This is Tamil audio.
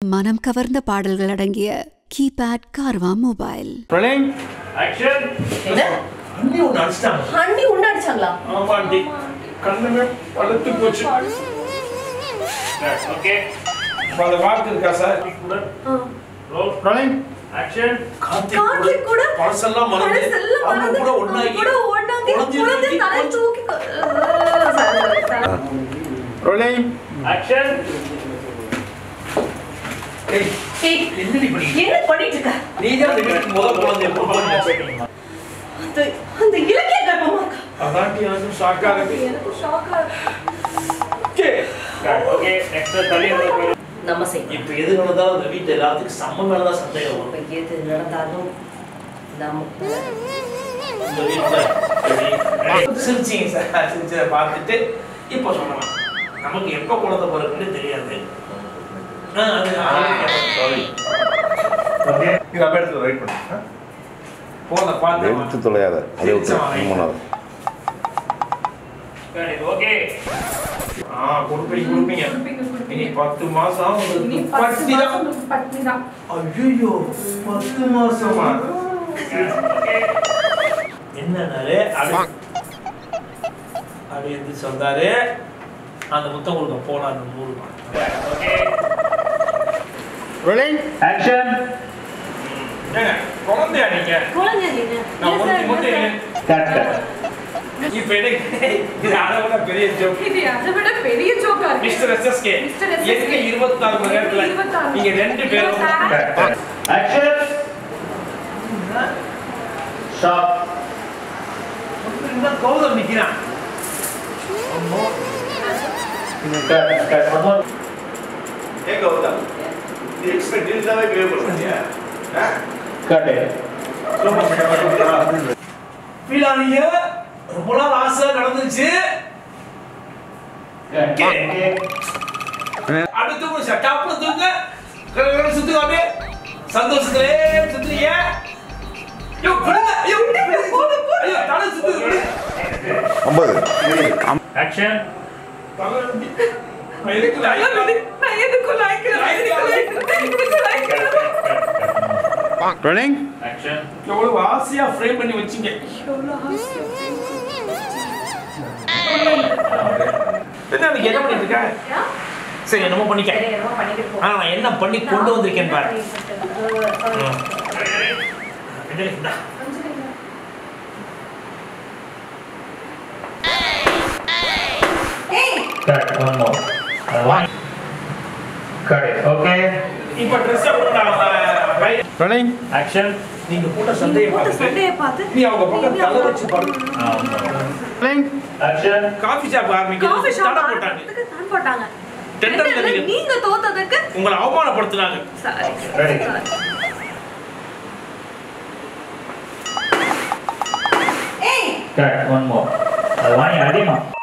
மனம் கவர்ந்த பாடல்கள் அடங்கிய கீபேட் கார்வா மொபைல் பிரளயம் ஆக்ஷன் என்ன அண்ணி ஒன்று அடிச்சிட்டாங்க அண்ணி உண்டு அடிச்சாங்களா ஆமா ஆண்டி கண்ணுமே பழுத்து போச்சு ஓகே அப்ப அந்த வாக்கு இருக்கா சார் ரோல் பிரளயம் ஆக்ஷன் கார்த்திக் கூட பழசெல்லாம் மறந்து பழசெல்லாம் அவங்க மறந்து கூட ஒண்ணாகி கூட ஒண்ணாகி குழந்தைய குழந்தை தூக்கி தலை கொஞ்சம் தூக்கி கொ- அஹ் சரி, சரி, சரி. பிரளயம் ஆக்ஷன் ஏய் ஏய், என்னடி பண்ணி என்ன பண்ணிட்டு இருக்க நீ தான் இந்த வீட்டுக்கு முதல் குழந்தைய பொறுப்பாங்க அந்த அந்த இலக்கிய கர்ப்பமா இருக்கா அதாண்டி எனக்கும் ஷாக்கா இருக்கு எனக்கு ஷாக்கா ஓகே ஓகே நெக்ஸ்ட் தள்ளி வந்து நம்ம செய்யணும் இப்ப எது நடந்தாலும் இந்த வீட்டுல எல்லாத்துக்கும் செம்ம மேலதான் சந்தேகம் வரும் இப்ப எது நடந்தாலும் நம்ம இந்த வீட்டுல சரி. சிரிச்சீங்க சார் சிரிச்சதை பார்த்துட்டு இப்போ சொல்லலாம் நமக்கு எப்ப குழந்தை பிறகுன்னு தெரியாது ஆ, அது சாரி ஓகே இது அப்ப எடுத்து வெயிட் பண்ணு போன பார்த்து எடுத்து தொலையாத அதை விட்டு மூணாவது ஓகே ஆ கொடுப்பீங்க கொடுப்பீங்க இனி பத்து மாசம் உங்களுக்கு பட்டி தான் ஐயோ பத்து மாசமா ஓகே என்னன்னாரு அது அது எந்திரிச்சு வந்தாரு அந்த முத்தம் கொடுக்க போனா அந்த நூறு ஓகே ரோலிங் ஆக்ஷன் ஏங்க குழந்தையா நீங்க குழந்தை நீங்க நான் முந்தி முந்தி கட் கட் இப்ப எனக்கு இது அதை விட பெரிய ஜோக் இது அதை விட பெரிய ஜோக்கா இருக்கு மிஸ்டர் எஸ்எஸ்கே Mr. SSK. எங்க இருபத்தி நாலு மணி நேரத்துல இருபத்தாறு. நீங்க ரெண்டு பேரும் இருபத்தாறு. கட் கட் ஆக்ஷன் ஸ்டாப் இன்னும் கௌதம் நிக்கிறான் கட் கட் ஒன் மோர் ஏ கௌதம் நீ எக்ஸ்பெக்ட் இருந்தாவே பே பண்ணுறியா கட் ஃபீல் ஆனீங்க ரொம்ப நாள் ஆசை நடந்துச்சு அடுத்து ஒரு சட்டாப்ல தூங்க கடற்கரை சுத்துங்க அப்படியே சந்தோஷத்திலே சுத்துறீங்க ஐயோ விடுங்க ஐயோ ஐயோ தலை சுத்துது ஐம்பது ஆக்ஷன் தலை நான் எதுக்கு ஐயோ நான் எதுக்கு லாய்க்கிறேன் நான் எதுக்கு லாய்க்கிறேன் நான் எதுக்கு லாய்க்கிறேன் ரோலிங் ஆக்ஷன் எவ்வளவு ஆசையா ஃப்ரேம் பண்ணி வச்சீங்க என்ன நீ என்ன பண்ணிட்டு இருக்க சரி என்னமோ பண்ணிக்க சரி என்னமோ பண்ணிட்டு போ ஆனா நான் என்ன பண்ணி கொண்டு வந்திருக்கேன் பாரு ம். என்ன இந்தா. Cut one more one cut okay இப்ப ட்ரெஸ் ரோலிங் ஆக்ஷன் நீங்க போட்ட சந்தையை போட்ட பார்த்துட்டு சண்டையை பார்த்து நீ அவங்க பக்கம் தலை வச்சு பாரு rolling action coffee shop coffee ஆரம்பிக்கிறது ஷாப் தடை போட்டாங்க ஆரம்பிக்கிறதுக்கு தான் போட்டாங்க டெண்டர்ல டெண்டர்ல நீங்க நீங்க தோத்ததுக்கு உங்களை அவமானப்படுத்துனாங்க சரி Ready. ஏய் கட் ஒன் மோர் அது வாங்கி அடிமா